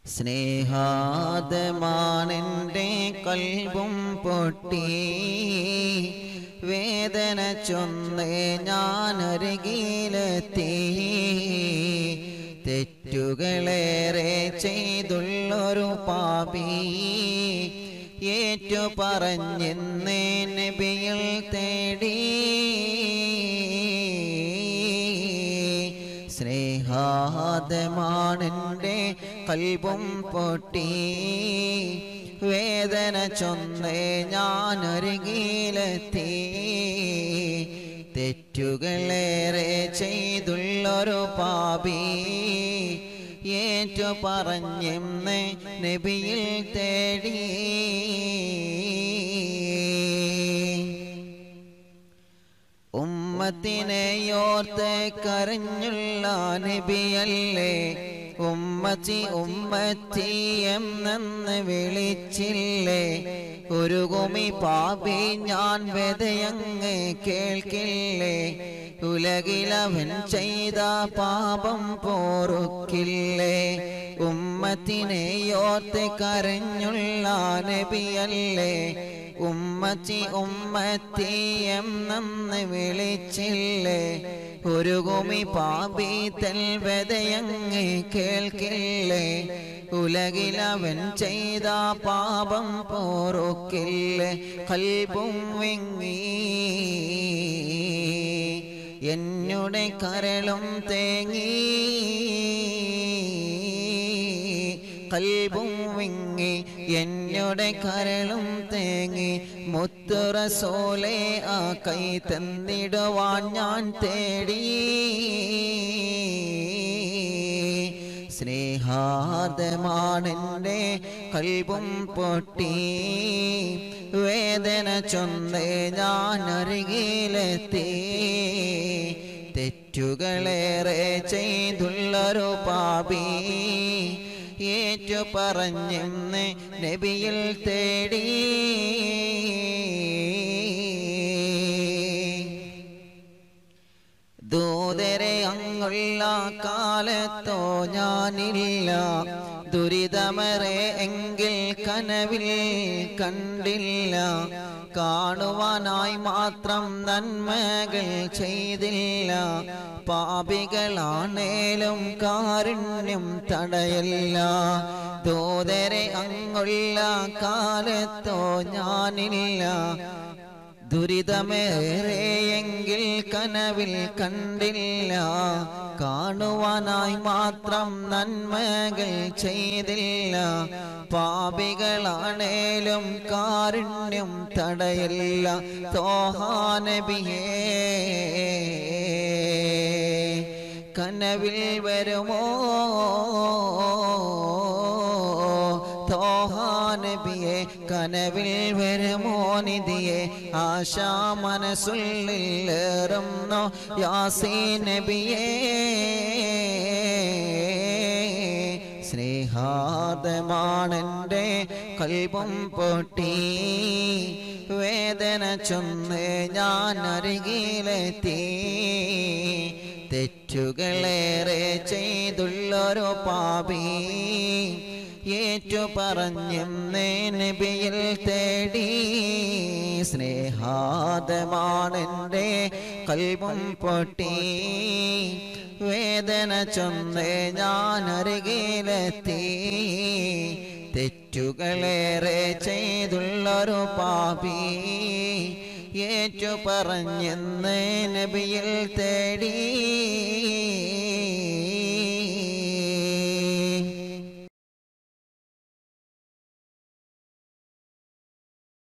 സ്നേഹാദമാണെൻ്റെ കൽബും പൊട്ടി വേദന ചൊന്ന് ഞാനരികിലെത്തി തെറ്റുകളേറെ ചെയ്തുള്ളൊരു പാപി ഏറ്റു പറഞ്ഞെന്ന് നബിയിൽ തേടി സ്നേഹാദമാണെൻ്റെ കൽബും പൊട്ടി വേദന ചൊന്ന് ഞാനരികിലെത്തി തെറ്റുകളേറെ ചെയ്തുള്ളൊരു പാപി ഏറ്റു പറഞ്ഞെന്ന് നബിയിൽ തേടി ഉമ്മത്തിനെയോർത്ത് കരഞ്ഞുള്ള നബിയല്ലേ ഉമ്മച്ചി ഉമ്മച്ചി എന്നെന്ന് വിളിച്ചില്ലേ ഒരു കുമി പാപി ഞാൻ വെതയങ്ങ് കേൾക്കില്ലേ ഉലകിലവൻ ചെയ്ത പാപം പോറുക്കില്ലേ ഉമ്മത്തിനെയോർത്ത് കരഞ്ഞുള്ള നബിയല്ലേ ഉമ്മച്ചി ഉമ്മത്തി എന്നെന്ന് വിളിച്ചില്ലേ ഒരു കുമി പാപി തെൽവതയങ്ങ് കേൾക്കില്ലേ ഉലകിലവൻ ചെയ്ത പാപം പോറുക്കില്ലേ കൽബും വിങ്ങി എന്നുടെ കരളും തേങ്ങി കൽബും വിങ്ങി എന്നുടെ കരളും തേങ്ങി മുത്തുറസോലെ ആ കൈ തന്നിടുവാൻ ഞാൻ തേടി സ്നേഹാദമാണെൻ്റെ കൽബും പൊട്ടി വേദന ചൊന്ന് ഞാൻ അരികിലെത്തി തെറ്റുകളേറെ ചെയ്തുള്ളൊരു പാപി ഏറ്റു പറഞ്ഞെന്ന് നബിയിൽ തേടി ദൂതരെ അങ്ങുള്ള കാലത്തോ ഞാനില്ല ദുരിതമറെ എങ്കിൽ കനവിൽ കണ്ടില്ല കാണുവാനായി മാത്രം നന്മകൾ ചെയ്തില്ല പാപികളാണേലും കാരുണ്യം തടയല്ല ദൂതരെ അങ്ങുള്ള കാലത്തോ ഞാനില്ല ദുരിതമേറെയെങ്കിൽ കനവിൽ കണ്ടില്ല കാണുവാനായി മാത്രം നന്മകൾ ചെയ്തില്ല പാപികളാണേലും കാരുണ്യം തടയില്ല തോഹാനബിയേ കനവിൽ വരുമോ തോഹാനബിയെ കനവിൽ വരുമോ നിധിയെ ആശാ മനസ്സുള്ളിലേറുന്നോ യാസീ നബിയേ സ്നേഹാദമാണെൻ്റെ കൽബും പൊട്ടി വേദന ചൊന്ന് ഞാൻ അരികിലെത്തി തെറ്റുകളേറെ ചെയ്തുള്ളൊരു പാപി ഏറ്റു പറഞ്ഞെന്ന് നബിയിൽ തേടി സ്നേഹാദമാണെൻ്റെ കൽബും പൊട്ടി വേദന ചൊന്ന് ഞാൻ അരികിലെത്തി തെറ്റുകളേറെ ചെയ്തുള്ളൊരു പാപി ഏറ്റു പറഞ്ഞെന്ന് നബിയിൽ തേടി